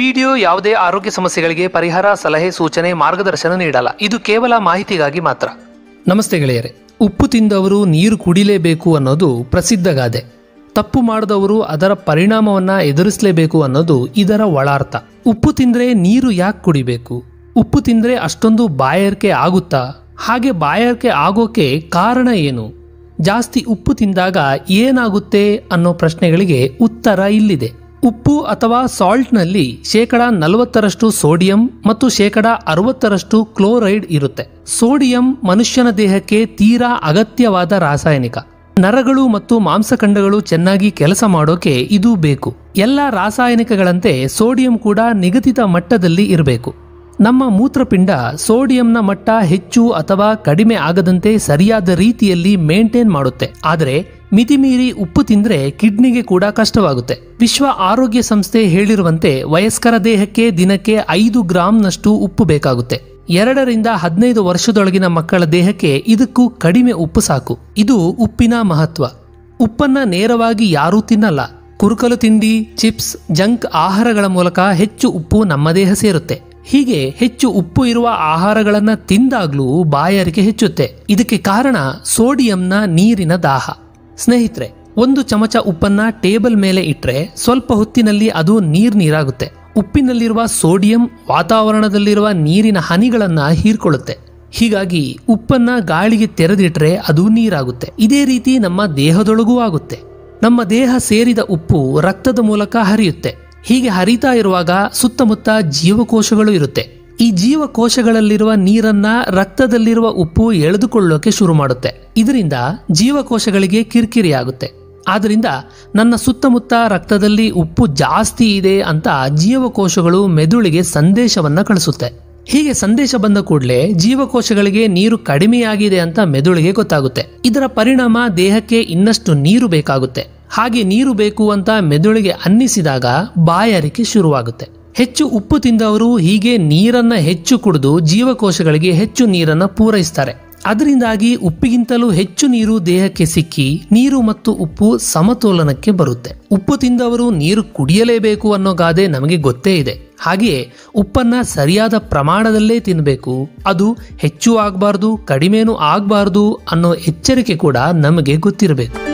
video ಯಾವುದೇ ಆರೋಗ್ಯ ಸಮಸ್ಯೆಗಳಿಗೆ ಪರಿಹಾರ ಸಲಹೆ ಸೂಚನೆ ಮಾರ್ಗದರ್ಶನ ನೀಡಲ್ಲ ಇದು ಕೇವಲ ಮಾಹಿತಿಗಾಗಿ ಮಾತ್ರ ನಮಸ್ತೆ ಗೆಳೆಯರೆ ಉಪ್ಪು ತಿಂದವರು ನೀರು ಕುಡಿಲೇಬೇಕು ಅನ್ನೋದು ಪ್ರಸಿದ್ಧ ಗಾದೆ ತಪ್ಪು ಮಾಡದವರು ಅದರ ಪರಿಣಾಮವನ್ನ ಎದುರಿಸಲೇಬೇಕು ಅನ್ನೋದು ಇದರ ಒಳಾರ್ಥ ಉಪ್ಪು ತಿಂದ್ರೆ ನೀರು ಯಾಕೆ ಕುಡಿಬೇಕು ಉಪ್ಪು ತಿಂದ್ರೆ ಅಷ್ಟೊಂದು ಬಾಯಾರಿಕೆ ಆಗುತ್ತಾ ಹಾಗೆ ಬಾಯಾರಿಕೆ ಆಗೋಕೆ ಕಾರಣ ಏನು ಜಾಸ್ತಿ ಉಪ್ಪು ತಿಂದಾಗ ಏನಾಗುತ್ತೆ ಅನ್ನೋ ಪ್ರಶ್ನೆಗಳಿಗೆ ಉತ್ತರ ಇಲ್ಲಿದೆ ಉಪ್ಪು ಅಥವಾ ಸಾಲ್ಟ್ನಲ್ಲಿ ಶೇಕಡ ನಲವತ್ತರಷ್ಟು ಸೋಡಿಯಂ ಮತ್ತು ಶೇಕಡ ಅರವತ್ತರಷ್ಟು ಕ್ಲೋರೈಡ್ ಇರುತ್ತೆ ಸೋಡಿಯಂ ಮನುಷ್ಯನ ದೇಹಕ್ಕೆ ತೀರಾ ಅಗತ್ಯವಾದ ರಾಸಾಯನಿಕ ನರಗಳು ಮತ್ತು ಮಾಂಸಖಂಡಗಳು ಚೆನ್ನಾಗಿ ಕೆಲಸ ಮಾಡೋಕೆ ಇದು ಬೇಕು ಎಲ್ಲ ರಾಸಾಯನಿಕಗಳಂತೆ ಸೋಡಿಯಂ ಕೂಡ ನಿಗದಿತ ಮಟ್ಟದಲ್ಲಿ ಇರಬೇಕು ನಮ್ಮ ಮೂತ್ರಪಿಂಡ ಸೋಡಿಯಂನ ಮಟ್ಟ ಹೆಚ್ಚು ಅಥವಾ ಕಡಿಮೆ ಆಗದಂತೆ ಸರಿಯಾದ ರೀತಿಯಲ್ಲಿ ಮೇಂಟೈನ್ ಮಾಡುತ್ತೆ ಆದರೆ ಮಿತಿಮೀರಿ ಉಪ್ಪು ತಿಂದ್ರೆ ಕಿಡ್ನಿಗೆ ಕೂಡ ಕಷ್ಟವಾಗುತ್ತೆ ವಿಶ್ವ ಆರೋಗ್ಯ ಸಂಸ್ಥೆ ಹೇಳಿರುವಂತೆ ವಯಸ್ಕರ ದೇಹಕ್ಕೆ ದಿನಕ್ಕೆ ಐದು ಗ್ರಾಂನಷ್ಟು ಉಪ್ಪು ಬೇಕಾಗುತ್ತೆ ಎರಡರಿಂದ ಹದಿನೈದು ವರ್ಷದೊಳಗಿನ ಮಕ್ಕಳ ದೇಹಕ್ಕೆ ಇದಕ್ಕೂ ಕಡಿಮೆ ಉಪ್ಪು ಸಾಕು ಇದು ಉಪ್ಪಿನ ಮಹತ್ವ ಉಪ್ಪನ್ನ ನೇರವಾಗಿ ಯಾರೂ ತಿನ್ನಲ್ಲ ಕುರುಕಲು ತಿಂಡಿ ಚಿಪ್ಸ್ ಜಂಕ್ ಆಹಾರಗಳ ಮೂಲಕ ಹೆಚ್ಚು ಉಪ್ಪು ನಮ್ಮ ದೇಹ ಸೇರುತ್ತೆ ಹೀಗೆ ಹೆಚ್ಚು ಉಪ್ಪು ಇರುವ ಆಹಾರಗಳನ್ನ ತಿಂದಾಗ್ಲೂ ಬಾಯಾರಿಕೆ ಹೆಚ್ಚುತ್ತೆ ಇದಕ್ಕೆ ಕಾರಣ ಸೋಡಿಯಂನ ನೀರಿನ ದಾಹ ಸ್ನೇಹಿತರೆ ಒಂದು ಚಮಚ ಉಪ್ಪನ್ನ ಟೇಬಲ್ ಮೇಲೆ ಇಟ್ರೆ ಸ್ವಲ್ಪ ಹೊತ್ತಿನಲ್ಲಿ ಅದು ನೀರ್ ನೀರಾಗುತ್ತೆ ಉಪ್ಪಿನಲ್ಲಿರುವ ಸೋಡಿಯಂ ವಾತಾವರಣದಲ್ಲಿರುವ ನೀರಿನ ಹನಿಗಳನ್ನ ಹೀರ್ಕೊಳ್ಳುತ್ತೆ ಹೀಗಾಗಿ ಉಪ್ಪನ್ನ ಗಾಳಿಗೆ ತೆರೆದಿಟ್ರೆ ಅದು ನೀರಾಗುತ್ತೆ ಇದೇ ರೀತಿ ನಮ್ಮ ದೇಹದೊಳಗೂ ಆಗುತ್ತೆ ನಮ್ಮ ದೇಹ ಸೇರಿದ ಉಪ್ಪು ರಕ್ತದ ಮೂಲಕ ಹರಿಯುತ್ತೆ ಹೀಗೆ ಹರಿತಾ ಇರುವಾಗ ಸುತ್ತಮುತ್ತ ಜೀವಕೋಶಗಳು ಇರುತ್ತೆ ಈ ಜೀವಕೋಶಗಳಲ್ಲಿರುವ ನೀರನ್ನ ರಕ್ತದಲ್ಲಿರುವ ಉಪ್ಪು ಎಳೆದುಕೊಳ್ಳೋಕೆ ಶುರು ಮಾಡುತ್ತೆ ಇದರಿಂದ ಜೀವಕೋಶಗಳಿಗೆ ಕಿರಿಕಿರಿ ಆಗುತ್ತೆ ಆದ್ರಿಂದ ನನ್ನ ಸುತ್ತಮುತ್ತ ರಕ್ತದಲ್ಲಿ ಉಪ್ಪು ಜಾಸ್ತಿ ಇದೆ ಅಂತ ಜೀವಕೋಶಗಳು ಮೆದುಳಿಗೆ ಸಂದೇಶವನ್ನ ಕಳಿಸುತ್ತೆ ಹೀಗೆ ಸಂದೇಶ ಬಂದ ಕೂಡಲೇ ಜೀವಕೋಶಗಳಿಗೆ ನೀರು ಕಡಿಮೆಯಾಗಿದೆ ಅಂತ ಮೆದುಳಿಗೆ ಗೊತ್ತಾಗುತ್ತೆ ಇದರ ಪರಿಣಾಮ ದೇಹಕ್ಕೆ ಇನ್ನಷ್ಟು ನೀರು ಬೇಕಾಗುತ್ತೆ ಹಾಗೆ ನೀರು ಬೇಕು ಅಂತ ಮೆದುಳಿಗೆ ಅನ್ನಿಸಿದಾಗ ಬಾಯಾರಿಕೆ ಶುರುವಾಗುತ್ತೆ ಹೆಚ್ಚು ಉಪ್ಪು ತಿಂದವರು ಹೀಗೆ ನೀರನ್ನ ಹೆಚ್ಚು ಕುಡಿದು ಜೀವಕೋಶಗಳಿಗೆ ಹೆಚ್ಚು ನೀರನ್ನ ಪೂರೈಸ್ತಾರೆ ಅದರಿಂದಾಗಿ ಉಪ್ಪಿಗಿಂತಲೂ ಹೆಚ್ಚು ನೀರು ದೇಹಕ್ಕೆ ಸಿಕ್ಕಿ ನೀರು ಮತ್ತು ಉಪ್ಪು ಸಮತೋಲನಕ್ಕೆ ಬರುತ್ತೆ ಉಪ್ಪು ತಿಂದವರು ನೀರು ಕುಡಿಯಲೇಬೇಕು ಅನ್ನೋ ಗಾದೆ ನಮಗೆ ಗೊತ್ತೇ ಇದೆ ಹಾಗೆಯೇ ಉಪ್ಪನ್ನ ಸರಿಯಾದ ಪ್ರಮಾಣದಲ್ಲೇ ತಿನ್ನಬೇಕು ಅದು ಹೆಚ್ಚು ಆಗಬಾರ್ದು ಕಡಿಮೆನೂ ಆಗಬಾರ್ದು ಅನ್ನೋ ಎಚ್ಚರಿಕೆ ಕೂಡ ನಮಗೆ ಗೊತ್ತಿರಬೇಕು